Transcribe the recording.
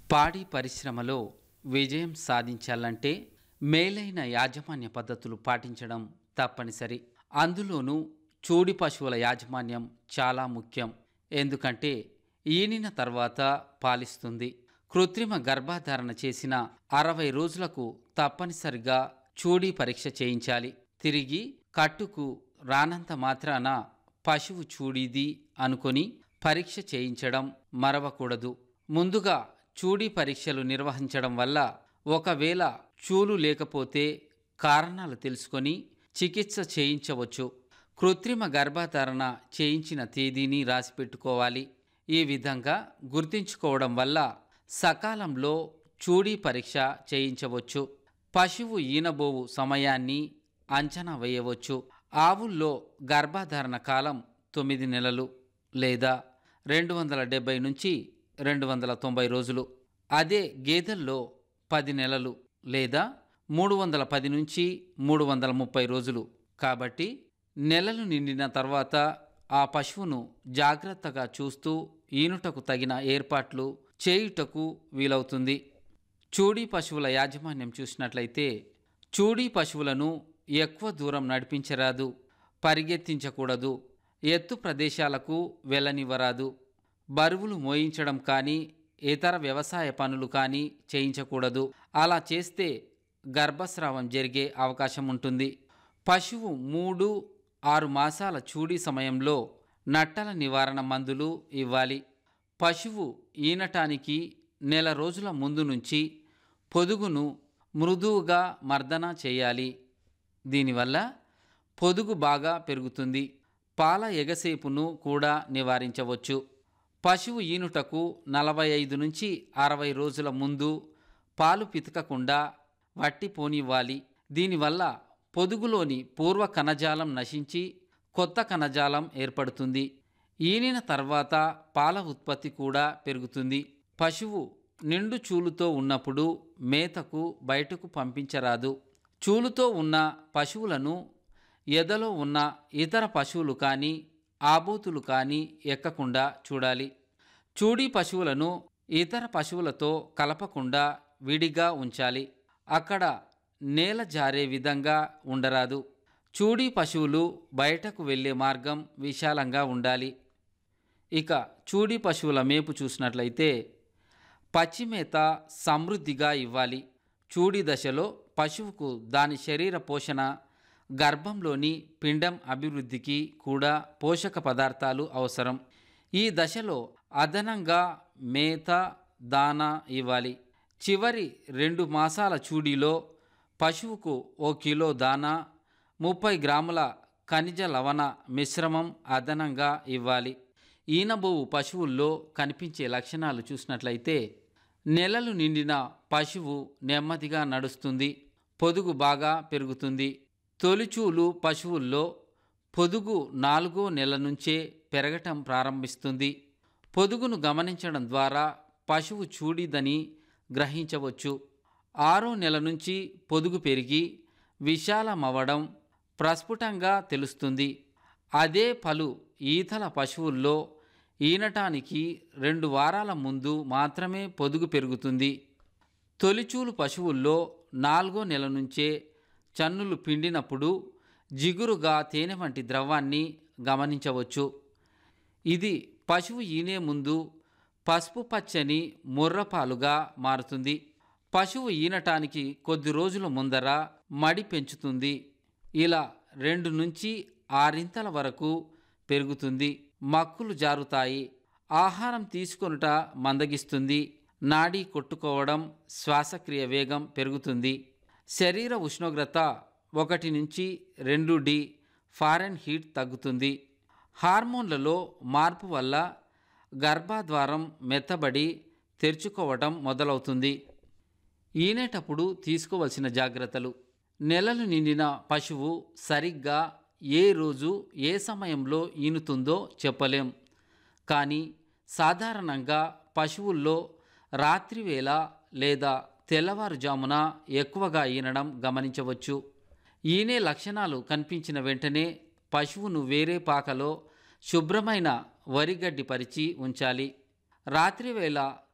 పాడి పరిశ్రమలో విజయం సాధించాలంటే మేలైన యాజమాన్య పద్ధతులు పాటించడం తప్పనిసరి అందులోనూ చూడి పశువుల యాజమాన్యం చాలా ముఖ్యం ఎందుకంటే ఈనిన తర్వాత పాలిస్తుంది కృత్రిమ గర్భధారణ చేసిన అరవై రోజులకు తప్పనిసరిగా చూడి పరీక్ష చేయించాలి తిరిగి కట్టుకు రానంత మాత్రాన పశువు చూడిది అనుకొని పరీక్ష చేయించడం మరవకూడదు ముందుగా చూడి పరీక్షలు నిర్వహించడం వల్ల ఒకవేళ చూలు లేకపోతే కారణాలు తెలుసుకొని చికిత్స చేయించవచ్చు కృత్రిమ గర్భధారణ చేయించిన తేదీని రాసిపెట్టుకోవాలి ఈ విధంగా గుర్తించుకోవడం వల్ల సకాలంలో చూడీ పరీక్ష చేయించవచ్చు పశువు ఈనబోవు సమయాన్ని అంచనా వేయవచ్చు ఆవుల్లో గర్భధారణ కాలం తొమ్మిది నెలలు లేదా రెండు వందల డెబ్బై నుంచి రెండు వందల తొంభై రోజులు అదే గేదెల్లో పది నెలలు లేదా మూడు వందల పది నుంచి మూడు వందల ముప్పై రోజులు కాబట్టి నెలలు నిండిన తర్వాత ఆ పశువును జాగ్రత్తగా చూస్తూ ఈనుటకు తగిన ఏర్పాట్లు చేయుటకు వీలవుతుంది చూడీ పశువుల యాజమాన్యం చూసినట్లయితే చూడీ పశువులను ఎక్కువ దూరం నడిపించరాదు పరిగెత్తించకూడదు ఎత్తు ప్రదేశాలకు వెళ్ళనివ్వరాదు బరువులు మోయించడం కానీ ఇతర వ్యవసాయ పనులు కానీ చేయించకూడదు అలా చేస్తే గర్భస్రావం జరిగే అవకాశం ఉంటుంది పశువు మూడు ఆరు మాసాల చూడీ సమయంలో నట్టల నివారణ మందులు ఇవ్వాలి పశువు ఈనటానికి నెల రోజుల ముందు నుంచి పొదుగును మృదువుగా మర్దన చేయాలి దీనివల్ల పొదుగు బాగా పెరుగుతుంది పాల ఎగసేపును కూడా నివారించవచ్చు పశువు ఈనుటకు నలభై ఐదు నుంచి అరవై రోజుల ముందు పాలు పితకకుండా వట్టి పోనివ్వాలి దీనివల్ల పొదుగులోని పూర్వ కణజాలం నశించి కొత్త కణజాలం ఏర్పడుతుంది ఈనిన తర్వాత పాల ఉత్పత్తి కూడా పెరుగుతుంది పశువు నిండు చూలుతో ఉన్నప్పుడు మేతకు బయటకు పంపించరాదు చూలుతో ఉన్న పశువులను ఎదలో ఉన్న ఇతర పశువులు కానీ ఆబోతులు కానీ ఎక్కకుండా చూడాలి చూడి పశువులను ఇతర పశువులతో కలపకుండా విడిగా ఉంచాలి అక్కడ నేల జారే విధంగా ఉండరాదు చూడి పశువులు బయటకు వెళ్ళే మార్గం విశాలంగా ఉండాలి ఇక చూడి పశువుల మేపు చూసినట్లయితే పచ్చిమేత సమృద్ధిగా ఇవ్వాలి చూడి దశలో పశువుకు దాని శరీర పోషణ గర్భంలోని పిండం అభివృద్ధికి కూడా పోషక పదార్థాలు అవసరం ఈ దశలో అదనంగా మేత దానా ఇవ్వాలి చివరి రెండు మాసాల చూడీలో పశువుకు ఓ కిలో దానా ముప్పై గ్రాముల ఖనిజ లవణ మిశ్రమం అదనంగా ఇవ్వాలి ఈనబోవు పశువుల్లో కనిపించే లక్షణాలు చూసినట్లయితే నెలలు నిండిన పశువు నెమ్మదిగా నడుస్తుంది పొదుగు బాగా పెరుగుతుంది తొలిచూలు పశువుల్లో పొదుగు నాలుగో నెల నుంచే పెరగటం ప్రారంభిస్తుంది పొదుగును గమనించడం ద్వారా పశువు చూడిదని గ్రహించవచ్చు ఆరో నెల నుంచి పొదుగు పెరిగి విశాలమవ్వడం ప్రస్ఫుటంగా తెలుస్తుంది అదే పలు ఈతల పశువుల్లో ఈనటానికి రెండు వారాల ముందు మాత్రమే పొదుగు పెరుగుతుంది తొలిచూలు పశువుల్లో నాలుగో నెల నుంచే చన్నులు పిండినప్పుడు జిగురుగా తేనె వంటి ద్రవాన్ని గమనించవచ్చు ఇది పశువు ఈనే ముందు పసుపు పచ్చని ముర్రపాలుగా మారుతుంది పశువు ఈనటానికి కొద్ది రోజుల ముందర మడి పెంచుతుంది ఇలా రెండు నుంచి ఆరింతల వరకు పెరుగుతుంది మక్కులు జారుతాయి ఆహారం తీసుకొనుట మందగిస్తుంది నాడీ కొట్టుకోవడం శ్వాసక్రియ వేగం పెరుగుతుంది శరీర ఉష్ణోగ్రత ఒకటి నుంచి రెండు డి ఫారెన్ హీట్ తగ్గుతుంది హార్మోన్లలో మార్పు వల్ల గర్భాద్వారం మెత్తబడి తెరుచుకోవటం మొదలవుతుంది ఈనేటప్పుడు తీసుకోవలసిన జాగ్రత్తలు నెలలు నిండిన పశువు సరిగ్గా ఏ రోజు ఏ సమయంలో ఈనుతుందో చెప్పలేం కానీ సాధారణంగా పశువుల్లో రాత్రివేళ లేదా తెల్లవారుజామున ఎక్కువగా ఈనడం గమనించవచ్చు ఈనే లక్షణాలు కనిపించిన వెంటనే పశువును వేరే పాకలో శుభ్రమైన వరిగడ్డి పరిచి ఉంచాలి రాత్రివేళ